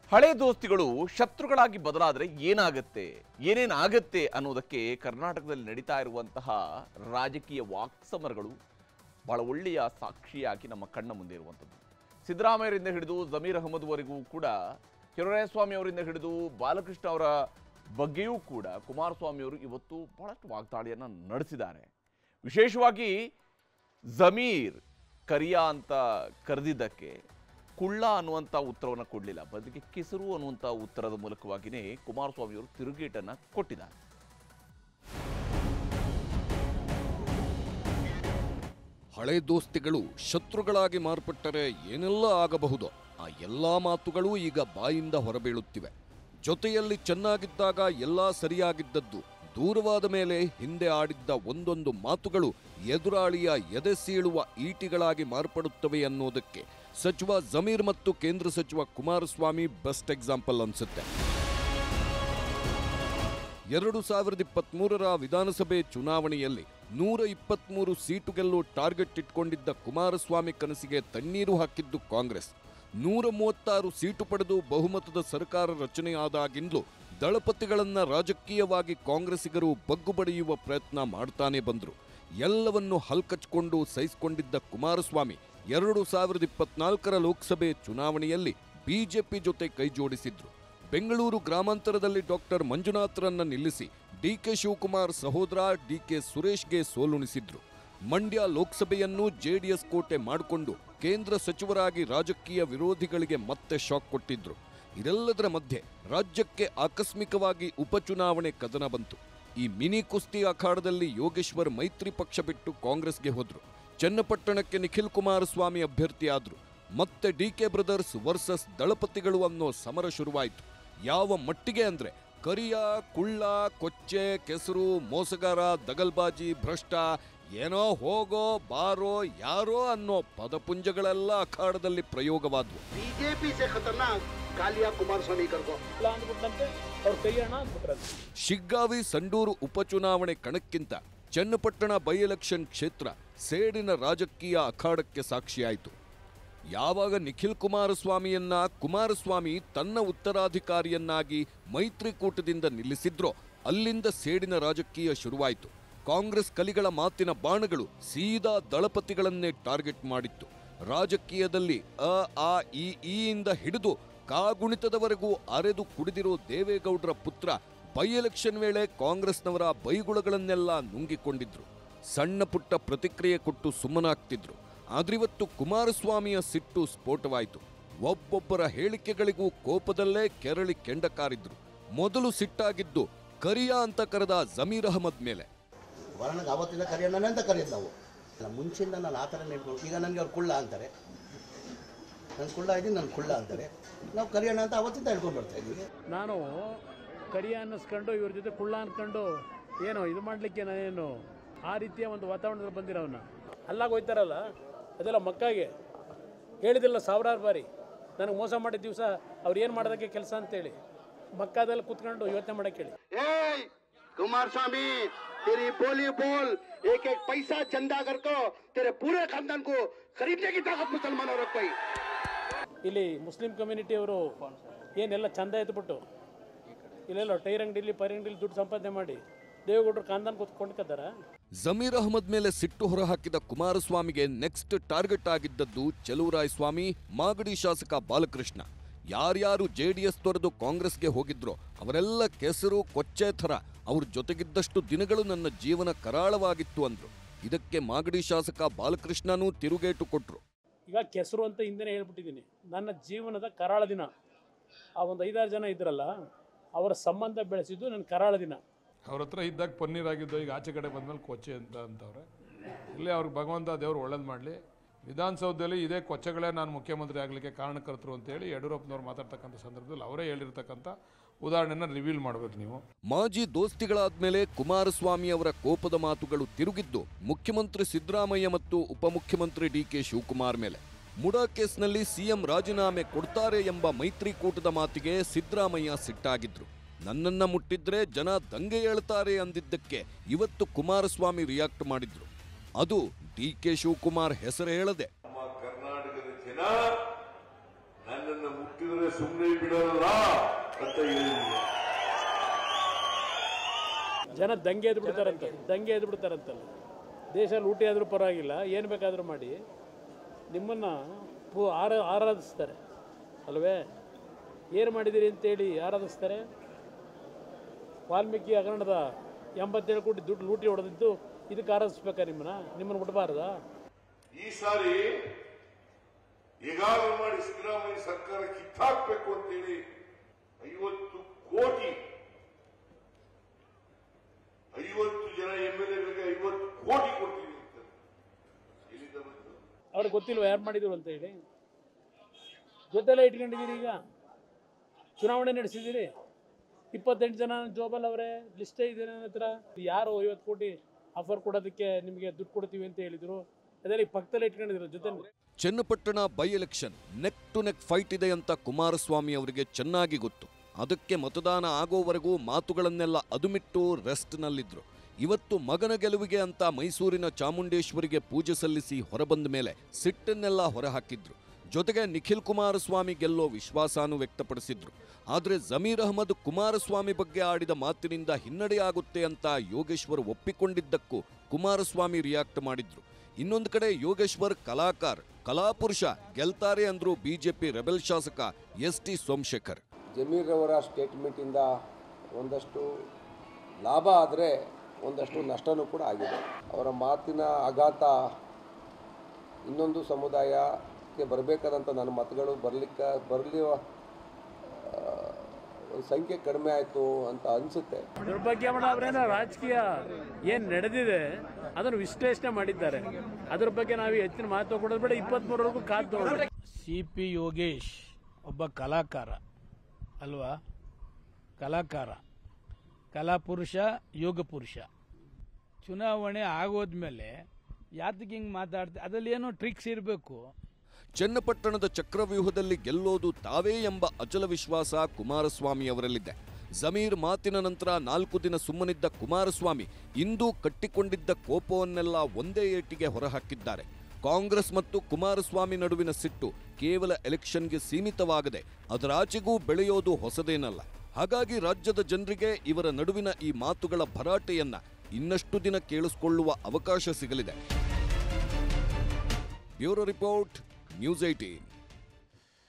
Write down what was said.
ಹಳೆ ದೋಸ್ತಿಗಳು ಶತ್ರುಗಳಾಗಿ ಬದಲಾದರೆ ಏನಾಗುತ್ತೆ ಏನೇನಾಗತ್ತೆ ಅನ್ನೋದಕ್ಕೆ ಕರ್ನಾಟಕದಲ್ಲಿ ನಡೀತಾ ಇರುವಂತಹ ರಾಜಕೀಯ ವಾಕ್ಸಮರಗಳು ಬಹಳ ಒಳ್ಳೆಯ ಸಾಕ್ಷಿಯಾಗಿ ನಮ್ಮ ಕಣ್ಣ ಮುಂದೆ ಇರುವಂಥದ್ದು ಸಿದ್ದರಾಮಯ್ಯರಿಂದ ಹಿಡಿದು ಜಮೀರ್ ಅಹಮದ್ವರೆಗೂ ಕೂಡ ಸ್ವಾಮಿ ಅವರಿಂದ ಹಿಡಿದು ಬಾಲಕೃಷ್ಣ ಅವರ ಬಗ್ಗೆಯೂ ಕೂಡ ಕುಮಾರಸ್ವಾಮಿ ಅವರು ಇವತ್ತು ಬಹಳಷ್ಟು ವಾಗ್ದಾಳಿಯನ್ನು ನಡೆಸಿದ್ದಾರೆ ವಿಶೇಷವಾಗಿ ಜಮೀರ್ ಕರಿಯಾ ಅಂತ ಕರೆದಿದ್ದಕ್ಕೆ ಕುಳ್ಳ ಅನ್ನುವಂಥ ಉತ್ತರವನ್ನು ಕೊಡಲಿಲ್ಲ ಬದಲಿಗೆ ಕೆಸರು ಅನ್ನುವಂಥ ಉತ್ತರದ ಮೂಲಕವಾಗಿಯೇ ಕುಮಾರಸ್ವಾಮಿಯವರು ತಿರುಗೇಟನ್ನು ಕೊಟ್ಟಿದ್ದಾರೆ ಹಳೆ ದೋಸ್ತಿಗಳು ಶತ್ರುಗಳಾಗಿ ಮಾರ್ಪಟ್ಟರೆ ಏನೆಲ್ಲ ಆಗಬಹುದು ಆ ಎಲ್ಲಾ ಮಾತುಗಳು ಈಗ ಬಾಯಿಂದ ಹೊರಬೀಳುತ್ತಿವೆ ಜೊತೆಯಲ್ಲಿ ಚೆನ್ನಾಗಿದ್ದಾಗ ಎಲ್ಲಾ ಸರಿಯಾಗಿದ್ದದ್ದು ದೂರವಾದ ಮೇಲೆ ಹಿಂದೆ ಆಡಿದ್ದ ಒಂದೊಂದು ಮಾತುಗಳು ಎದುರಾಳಿಯ ಎದೆ ಸೀಳುವ ಈಟಿಗಳಾಗಿ ಮಾರ್ಪಡುತ್ತವೆ ಅನ್ನೋದಕ್ಕೆ ಸಚಿವ ಜಮೀರ್ ಮತ್ತು ಕೇಂದ್ರ ಸಚಿವ ಕುಮಾರಸ್ವಾಮಿ ಬೆಸ್ಟ್ ಎಕ್ಸಾಂಪಲ್ ಅನ್ಸುತ್ತೆ ಎರಡು ಸಾವಿರದ ಇಪ್ಪತ್ಮೂರರ ವಿಧಾನಸಭೆ ಚುನಾವಣೆಯಲ್ಲಿ ನೂರ ಇಪ್ಪತ್ಮೂರು ಸೀಟು ಗೆಲ್ಲುವ ಟಾರ್ಗೆಟ್ ಇಟ್ಕೊಂಡಿದ್ದ ಕುಮಾರಸ್ವಾಮಿ ಕನಸಿಗೆ ತಣ್ಣೀರು ಹಾಕಿದ್ದು ಕಾಂಗ್ರೆಸ್ ನೂರ ಮೂವತ್ತಾರು ಸೀಟು ಪಡೆದು ಬಹುಮತದ ಸರ್ಕಾರ ರಚನೆಯಾದಾಗಿಂದಲೂ ದಳಪತಿಗಳನ್ನ ರಾಜಕೀಯವಾಗಿ ಕಾಂಗ್ರೆಸ್ಸಿಗರು ಬಗ್ಗು ಬಡಿಯುವ ಪ್ರಯತ್ನ ಮಾಡ್ತಾನೆ ಬಂದ್ರು ಎಲ್ಲವನ್ನು ಹಲ್ಕಚ್ಕೊಂಡು ಸಹಿಸಿಕೊಂಡಿದ್ದ ಕುಮಾರಸ್ವಾಮಿ ಎರಡು ಸಾವಿರದ ಇಪ್ಪತ್ನಾಲ್ಕರ ಲೋಕಸಭೆ ಚುನಾವಣೆಯಲ್ಲಿ ಬಿಜೆಪಿ ಜೊತೆ ಕೈಜೋಡಿಸಿದ್ರು ಬೆಂಗಳೂರು ಗ್ರಾಮಾಂತರದಲ್ಲಿ ಡಾಕ್ಟರ್ ಮಂಜುನಾಥ್ರನ್ನ ನಿಲ್ಲಿಸಿ ಡಿಕೆ ಶಿವಕುಮಾರ್ ಸಹೋದರ ಡಿಕೆ ಸುರೇಶ್ಗೆ ಸೋಲುಣಿಸಿದ್ರು ಮಂಡ್ಯ ಲೋಕಸಭೆಯನ್ನು ಜೆಡಿಎಸ್ ಕೋಟೆ ಮಾಡಿಕೊಂಡು ಕೇಂದ್ರ ಸಚಿವರಾಗಿ ರಾಜಕೀಯ ವಿರೋಧಿಗಳಿಗೆ ಮತ್ತೆ ಶಾಕ್ ಕೊಟ್ಟಿದ್ರು ಇದೆಲ್ಲದರ ಮಧ್ಯೆ ರಾಜ್ಯಕ್ಕೆ ಆಕಸ್ಮಿಕವಾಗಿ ಉಪಚುನಾವಣೆ ಕದನ ಬಂತು ಈ ಮಿನಿ ಕುಸ್ತಿ ಅಖಾಡದಲ್ಲಿ ಯೋಗೇಶ್ವರ್ ಮೈತ್ರಿ ಪಕ್ಷ ಬಿಟ್ಟು ಕಾಂಗ್ರೆಸ್ಗೆ ಹೋದ್ರು ಚನ್ನಪಟ್ಟಣಕ್ಕೆ ನಿಖಿಲ್ ಕುಮಾರಸ್ವಾಮಿ ಅಭ್ಯರ್ಥಿಯಾದ್ರು ಮತ್ತೆ ಡಿಕೆ ಬ್ರದರ್ಸ್ ವರ್ಸಸ್ ದಳಪತಿಗಳು ಅನ್ನೋ ಸಮರ ಶುರುವಾಯಿತು ಯಾವ ಮಟ್ಟಿಗೆ ಅಂದ್ರೆ ಕರಿಯ ಕುಳ್ಳ ಕೊಚ್ಚೆ ಕೆಸರು ಮೋಸಗಾರ ದಗಲ್ಬಾಜಿ ಭ್ರಷ್ಟ ಏನೋ ಹೋಗೋ ಬಾರೋ ಯಾರೋ ಅನ್ನೋ ಪದಪುಂಜಗಳೆಲ್ಲ ಅಖಾಡದಲ್ಲಿ ಪ್ರಯೋಗವಾದವು बीजेपी से खतरनाक कालिया कुमार स्वामी कर को ಇಲ್ಲ ಅಂದ್ಬಿಟ್ಟಂತೆ ಅವ್ರ ಕೈಯಣ್ಣ ಅಂದ್ಬಿಟ್ರಂತೆ ಶಿಗ್ಗಾವಿ ಸಂಡೂರು ಉಪಚುನಾವಣೆ ಕಣಕ್ಕಿಂತ ಚನ್ನಪಟ್ಟಣ ಬೈ ಎಲೆಕ್ಷನ್ ಕ್ಷೇತ್ರ ಸೇಡಿನ ರಾಜಕೀಯ ಅಖಾಡಕ್ಕೆ ಸಾಕ್ಷಿಯಾಯಿತು ಯಾವಾಗ ನಿಖಿಲ್ ಕುಮಾರಸ್ವಾಮಿಯನ್ನ ಕುಮಾರಸ್ವಾಮಿ ತನ್ನ ಉತ್ತರಾಧಿಕಾರಿಯನ್ನಾಗಿ ಮೈತ್ರಿಕೂಟದಿಂದ ನಿಲ್ಲಿಸಿದ್ರೋ ಅಲ್ಲಿಂದ ಸೇಡಿನ ರಾಜಕೀಯ ಶುರುವಾಯಿತು ಕಾಂಗ್ರೆಸ್ ಕಲಿಗಳ ಮಾತಿನ ಬಾಣಗಳು ಸೀದಾ ದಳಪತಿಗಳನ್ನೇ ಟಾರ್ಗೆಟ್ ಮಾಡಿತ್ತು ರಾಜಕೀಯದಲ್ಲಿ ಅ ಆ ಇ ಈ ಇಂದ ಹಿಡಿದು ಕಾಗುಣಿತದವರೆಗೂ ಅರೆದು ಕುಡಿದಿರೋ ದೇವೇಗೌಡರ ಪುತ್ರ ಬೈ ಎಲೆಕ್ಷನ್ ವೇಳೆ ಕಾಂಗ್ರೆಸ್ನವರ ಬೈಗುಳಗಳನ್ನೆಲ್ಲ ನುಂಗಿಕೊಂಡಿದ್ರು ಸಣ್ಣ ಪುಟ್ಟ ಪ್ರತಿಕ್ರಿಯೆ ಕೊಟ್ಟು ಸುಮ್ಮನಾಗ್ತಿದ್ರು ಆದ್ರಿವತ್ತು ಕುಮಾರಸ್ವಾಮಿಯ ಸಿಟ್ಟು ಸ್ಫೋಟವಾಯಿತು ಒಬ್ಬೊಬ್ಬರ ಹೇಳಿಕೆಗಳಿಗೂ ಕೋಪದಲ್ಲೇ ಕೆರಳಿ ಕೆಂಡ ಕಾರಿದ್ರು ಮೊದಲು ಸಿಟ್ಟಾಗಿದ್ದು ಕರಿಯಾ ಅಂತ ಕರೆದ ಜಮೀರ್ ಅಹಮದ್ ಮೇಲೆ ನನಗೆ ಅವತ್ತಿಂದ ಕರೆಯೋಣ ಅಂತ ಕರೆಯೋದು ನಾವು ಅಲ್ಲ ಮುಂಚೆಯಿಂದ ನಾನು ಆ ಥರ ನೆನ್ಕೊಂಡು ಈಗ ನನಗೆ ಅವ್ರು ಕುಳ್ಳ ಅಂತಾರೆ ನಾನು ಕುಳ್ಳ ಇದ್ದೀನಿ ನಾನು ಕುಳ್ಳ ಅಂತಾರೆ ನಾವು ಕರೆಯೋಣ ಅಂತ ಅವತ್ತಿಂದ ಹೇಳ್ಕೊಂಡು ಬರ್ತಾ ಇದ್ದೀವಿ ನಾನು ಕರಿಯ ಅನ್ನಿಸ್ಕೊಂಡು ಇವ್ರ ಜೊತೆ ಕುಳ್ಳ ಅನ್ಕೊಂಡು ಏನು ಇದು ಮಾಡ್ಲಿಕ್ಕೆ ನಾನೇನು ಆ ರೀತಿಯ ಒಂದು ವಾತಾವರಣದಲ್ಲಿ ಬಂದಿರೋವನ್ನ ಅಲ್ಲಾಗ ಹೋಯ್ತಾರಲ್ಲ ಅದೆಲ್ಲ ಮಕ್ಕಾಗೆ ಹೇಳಿದಿಲ್ಲ ಸಾವಿರಾರು ಬಾರಿ ನನಗೆ ಮೋಸ ಮಾಡಿದ ದಿವಸ ಅವ್ರು ಏನು ಮಾಡೋದಕ್ಕೆ ಕೆಲಸ ಅಂತೇಳಿ ಮಕ್ಕಾದಲ್ಲಿ ಕೂತ್ಕೊಂಡು ಯೋಚನೆ ಮಾಡಕ್ಕೆ ಹೇಳಿ ए कुमार स्वामी तेरी बोली बोल एक एक पैसा चंदा कर को तेरे पूरे खानदान को खरीदने की ताकत मुसलमानों रख कोई ಇಲ್ಲಿ ಮುಸ್ಲಿಂ ಕಮ್ಯುನಿಟಿಯವರು ಏನೆಲ್ಲ ಚಂದ ಎದ್ಬಿಟ್ಟು ಇಲ್ಲೆಲ್ಲ ಟೈರ್ ಅಂಗಡಿಲಿ ಪೈರ್ ಅಂಗಡಿಲಿ ದುಡ್ಡು ಸಂಪಾದನೆ ಮಾಡಿ ದೇವೇಗೌಡರು ಕಾಂದನ್ ಕೂತ್ಕೊಂಡ್ಕತ್ತಾರ ಜಮೀರ್ ಅಹಮದ್ ಮೇಲೆ ಸಿಟ್ಟು ಹೊರಹಾಕಿದ ಕುಮಾರಸ್ವಾಮಿಗೆ ನೆಕ್ಸ್ಟ್ ಟಾರ್ಗೆಟ್ ಆಗಿದ್ದದ್ದು ಚಲುವರಾಯ ಸ್ವಾಮಿ ಮಾಗಡಿ ಶಾಸಕ ಬಾಲಕೃಷ್ಣ ಯಾರ್ಯಾರು ಜೆಡಿಎಸ್ ತೊರೆದು ಕಾಂಗ್ರೆಸ್ಗೆ ಹೋಗಿದ್ರೋ ಅವರೆಲ್ಲ ಕೆಸರು ಕೊಚ್ಚೆ ಥರ ಅವ್ರ ಜೊತೆಗಿದ್ದಷ್ಟು ದಿನಗಳು ನನ್ನ ಜೀವನ ಕರಾಳವಾಗಿತ್ತು ಅಂದ್ರು ಇದಕ್ಕೆ ಮಾಗಡಿ ಶಾಸಕ ಬಾಲಕೃಷ್ಣನೂ ತಿರುಗೇಟು ಕೊಟ್ರು ಈಗ ಕೆಸರು ಅಂತ ಹಿಂದೆನೇ ಹೇಳ್ಬಿಟ್ಟಿದ್ದೀನಿ ನನ್ನ ಜೀವನದ ಕರಾಳ ದಿನ ಆ ಒಂದು ಐದಾರು ಜನ ಇದ್ರಲ್ಲ ಅವರ ಸಂಬಂಧ ಬೆಳೆಸಿದ್ದು ನನ್ನ ಕರಾಳ ದಿನ ಅವ್ರ ಹತ್ರ ಇದ್ದಾಗ ಪನ್ನೀರ್ ಆಗಿದ್ದು ಈಗ ಆಚೆ ಕಡೆ ಬಂದ್ಮೇಲೆ ಕೊಚ್ಚೆ ಅಂತ ಅಂತವ್ರೆ ಇಲ್ಲೇ ಅವ್ರಿಗೆ ಭಗವಂತ ದೇವ್ರು ಒಳ್ಳೇದು ಮಾಡಲಿ ವಿಧಾನಸೌಧದಲ್ಲಿ ಇದೇ ಕೊಚ್ಚೆಗಳೇ ನಾನು ಮುಖ್ಯಮಂತ್ರಿ ಆಗಲಿಕ್ಕೆ ಕಾರಣಕರ್ತರು ಅಂತೇಳಿ ಯಡಿಯೂರಪ್ಪನವ್ರು ಮಾತಾಡ್ತಕ್ಕಂಥ ಸಂದರ್ಭದಲ್ಲಿ ಅವರೇ ಹೇಳಿರ್ತಕ್ಕಂಥ ಉದಾಹರಣೆನ ರಿವೀಲ್ ಮಾಡ್ಬೇಕು ನೀವು ಮಾಜಿ ದೋಸ್ತಿಗಳಾದ್ಮೇಲೆ ಕುಮಾರಸ್ವಾಮಿ ಅವರ ಕೋಪದ ಮಾತುಗಳು ತಿರುಗಿದ್ದು ಮುಖ್ಯಮಂತ್ರಿ ಸಿದ್ದರಾಮಯ್ಯ ಮತ್ತು ಉಪಮುಖ್ಯಮಂತ್ರಿ ಡಿಕೆ ಶಿವಕುಮಾರ್ ಮೇಲೆ ಮುಡಾ ಕೇಸ್ನಲ್ಲಿ ಸಿಎಂ ರಾಜೀನಾಮೆ ಕೊಡ್ತಾರೆ ಎಂಬ ಮೈತ್ರಿಕೂಟದ ಮಾತಿಗೆ ಸಿದ್ದರಾಮಯ್ಯ ಸಿಟ್ಟಾಗಿದ್ರು ನನ್ನನ್ನ ಮುಟ್ಟಿದ್ರೆ ಜನ ದಂಗೆ ಏಳ್ತಾರೆ ಅಂದಿದ್ದಕ್ಕೆ ಇವತ್ತು ಕುಮಾರಸ್ವಾಮಿ ರಿಯಾಕ್ಟ್ ಮಾಡಿದ್ರು ಅದು ಡಿಕೆ ಶಿವಕುಮಾರ್ ಹೆಸರು ಹೇಳದೆ ನಮ್ಮ ಕರ್ನಾಟಕದ ಜನ ನನ್ನನ್ನು ಮುಟ್ಟಿದ್ರೆ ಮಾಡಿದ್ರೆ ಸುಮ್ಮನೆ ಬಿಡಲ್ಲ ಅಂತ ಹೇಳಿದ್ರು ಜನ ದಂಗೆ ಎದ್ದು ಬಿಡ್ತಾರಂತ ದಂಗೆ ಎದ್ದು ಬಿಡ್ತಾರಂತಲ್ಲ ದೇಶ ಲೂಟಿ ಆದರೂ ಪರವಾಗಿಲ್ಲ ಏನು ಬೇಕಾದರೂ ಮಾಡಿ ನಿಮ್ಮನ್ನು ಪೂ ಆರ ಆರಾಧಿಸ್ತಾರೆ ಅಲ್ವೇ ಏನು ಮಾಡಿದ್ದೀರಿ ಅಂತೇಳಿ ಆರಾಧಿಸ್ತಾರೆ ವಾಲ್ಮೀಕಿ ಹಗರಣದ ಎಂಬತ್ತೇಳು ಕೋಟಿ ದುಡ್ಡು ಲೂಟಿ ಹೊಡೆದಿದ್ದು ಇದಕ್ಕೆ ಆರಾಧಿಸ್ಬೇಕಾ ನಿಮ್ಮನ್ನ ನಿಮ್ಮನ್ನು ಬಿಡಬಾರ್ದಾ ಈ ಸಾರಿ ಹೇಗಾದ್ರೂ ಮಾಡಿ ಸಿದ್ದರಾಮಯ್ಯ ಸರ್ಕಾರ ಕಿತ್ತಾಕ್ಬೇಕು ಅಂತೇಳಿ ಐವತ್ತು ಕೋಟಿ ಐವತ್ತು ಜನ ಎಂ ಎಲ್ ಎಗಳಿಗೆ ಐವತ್ತು ಕೋಟಿ ಕೊಡ್ತೀವಿ ಅಂತ ಎಲ್ಲಿಂದ ಬಂತು ಅವ್ರಿಗೆ ಗೊತ್ತಿಲ್ವ ಯಾರು ಮಾಡಿದ್ರು ಅಂತ ಹೇಳಿ ಜೊತೆಲ್ಲ ಇಟ್ಕೊಂಡಿದ್ದೀರಿ ಈಗ ಚುನಾವಣೆ ನಡೆಸಿದ್ದೀರಿ ಇಪ್ಪತ್ತೆಂಟು ಜನ ಜೋಬಲ್ ಅವರೇ ಲಿಸ್ಟೇ ಇದೆ ನನ್ನ ಹತ್ರ ಯಾರು ಐವತ್ತು ಕೋಟಿ ಆಫರ್ ಕೊಡೋದಕ್ಕೆ ನಿಮಗೆ ದುಡ್ಡು ಕೊಡ್ತೀವಿ ಅಂತ ಹೇಳಿದ್ರು ಅದೆಲ್ಲ ಈ ಪಕ್ಕದಲ್ಲೇ ಇಟ್ಕೊಂಡಿದ್ರು ಜೊತೆ Channapatna by election neck to neck fight ಇದೆ ಅಂತ ಕುಮಾರಸ್ವಾಮಿ ಅವರಿಗೆ ಚೆನ್ನಾಗಿ ಗೊತ್ತು ಅದಕ್ಕೆ ಮತದಾನ ಆಗೋವರೆಗೂ ಮಾತುಗಳನ್ನೆಲ್ಲ ಅದುಮಿಟ್ಟು ರೆಸ್ಟ್ನಲ್ಲಿದ್ರು ಇವತ್ತು ಮಗನ ಗೆಲುವಿಗೆ ಅಂತ ಮೈಸೂರಿನ ಚಾಮುಂಡೇಶ್ವರಿಗೆ ಪೂಜೆ ಸಲ್ಲಿಸಿ ಹೊರಬಂದ ಮೇಲೆ ಸಿಟ್ಟನ್ನೆಲ್ಲ ಹೊರಹಾಕಿದ್ರು ಜೊತೆಗೆ ನಿಖಿಲ್ ಕುಮಾರಸ್ವಾಮಿ ಗೆಲ್ಲೋ ವಿಶ್ವಾಸಾನು ವ್ಯಕ್ತಪಡಿಸಿದ್ರು ಆದರೆ ಜಮೀರ್ ಅಹಮದ್ ಕುಮಾರಸ್ವಾಮಿ ಬಗ್ಗೆ ಆಡಿದ ಮಾತಿನಿಂದ ಹಿನ್ನಡೆಯಾಗುತ್ತೆ ಅಂತ ಯೋಗೇಶ್ವರ್ ಒಪ್ಪಿಕೊಂಡಿದ್ದಕ್ಕೂ ಕುಮಾರಸ್ವಾಮಿ ರಿಯಾಕ್ಟ್ ಮಾಡಿದ್ರು ಇನ್ನೊಂದು ಕಡೆ ಯೋಗೇಶ್ವರ್ ಕಲಾಕಾರ್ ಕಲಾಪುರುಷ ಗೆಲ್ತಾರೆ ಅಂದ್ರು ಬಿಜೆಪಿ ರೆಬೆಲ್ ಶಾಸಕ ಎಸ್ ಟಿ ಸೋಮಶೇಖರ್ ಜಮೀರ್ ಅವರ ಸ್ಟೇಟ್ಮೆಂಟಿಂದ ಒಂದಷ್ಟು ಲಾಭ ಆದರೆ ಒಂದಷ್ಟು ನಷ್ಟನೂ ಕೂಡ ಆಗಿದೆ ಅವರ ಮಾತಿನ ಆಘಾತ ಇನ್ನೊಂದು ಸಮುದಾಯಕ್ಕೆ ಬರಬೇಕಾದಂಥ ನನ್ನ ಮತಗಳು ಬರಲಿಕ್ಕೆ ಬರಲಿ ಸಂಖ್ಯೆ ಕಡಿಮೆ ಆಯಿತು ಅಂತ ಅನಿಸುತ್ತೆ ದುರ್ಭಾಗ್ಯಮಣ ಅವರೇನ ರಾಜಕೀಯ ಏನು ನಡೆದಿದೆ ಅದನ್ನು ವಿಶ್ಲೇಷಣೆ ಮಾಡಿದ್ದಾರೆ ಅದ್ರ ಬಗ್ಗೆ ನಾವು ಹೆಚ್ಚಿನ ಮಹತ್ವ ಕೊಡೋದು ಬೇಡ ಇಪ್ಪತ್ಮೂರವರೆಗೂ ಕಾದು ನೋಡಿ ಸಿ ಪಿ ಯೋಗೇಶ್ ಒಬ್ಬ ಕಲಾಕಾರ ಅಲ್ವಾ ಕಲಾಕಾರ ಕಲಾಪುರುಷ ಯೋಗ ಪುರುಷ ಚುನಾವಣೆ ಆಗೋದ್ಮೇಲೆ ಯಾತಕ್ಕೆ ಹಿಂಗೆ ಮಾತಾಡ್ತಾರೆ ಅದರಲ್ಲಿ ಏನೋ ಟ್ರಿಕ್ಸ್ ಇರಬೇಕು ಚನ್ನಪಟ್ಟಣದ ಚಕ್ರವ್ಯೂಹದಲ್ಲಿ ಗೆಲ್ಲೋದು ತಾವೇ ಎಂಬ ಅಚಲ ವಿಶ್ವಾಸ ಕುಮಾರಸ್ವಾಮಿ ಅವರಲ್ಲಿದೆ ಜಮೀರ್ ಮಾತಿನ ನಂತರ ನಾಲ್ಕು ದಿನ ಸುಮ್ಮನಿದ್ದ ಕುಮಾರಸ್ವಾಮಿ ಇಂದು ಕಟ್ಟಿಕೊಂಡಿದ್ದ ಕೋಪವನ್ನೆಲ್ಲ ಒಂದೇ ಏಟಿಗೆ ಹೊರಹಾಕಿದ್ದಾರೆ ಕಾಂಗ್ರೆಸ್ ಮತ್ತು ಕುಮಾರಸ್ವಾಮಿ ನಡುವಿನ ಸಿಟ್ಟು ಕೇವಲ ಎಲೆಕ್ಷನ್ಗೆ ಸೀಮಿತವಾಗದೆ ಅದರಾಚೆಗೂ ಬೆಳೆಯೋದು ಹೊಸದೇನಲ್ಲ ಹಾಗಾಗಿ ರಾಜ್ಯದ ಜನರಿಗೆ ಇವರ ನಡುವಿನ ಈ ಮಾತುಗಳ ಭರಾಟೆಯನ್ನ ಇನ್ನಷ್ಟು ದಿನ ಕೇಳಿಸಿಕೊಳ್ಳುವ ಅವಕಾಶ ಸಿಗಲಿದೆ ಬ್ಯೂರೋ ರಿಪೋರ್ಟ್ ನ್ಯೂಸ್ ಏಟೀನ್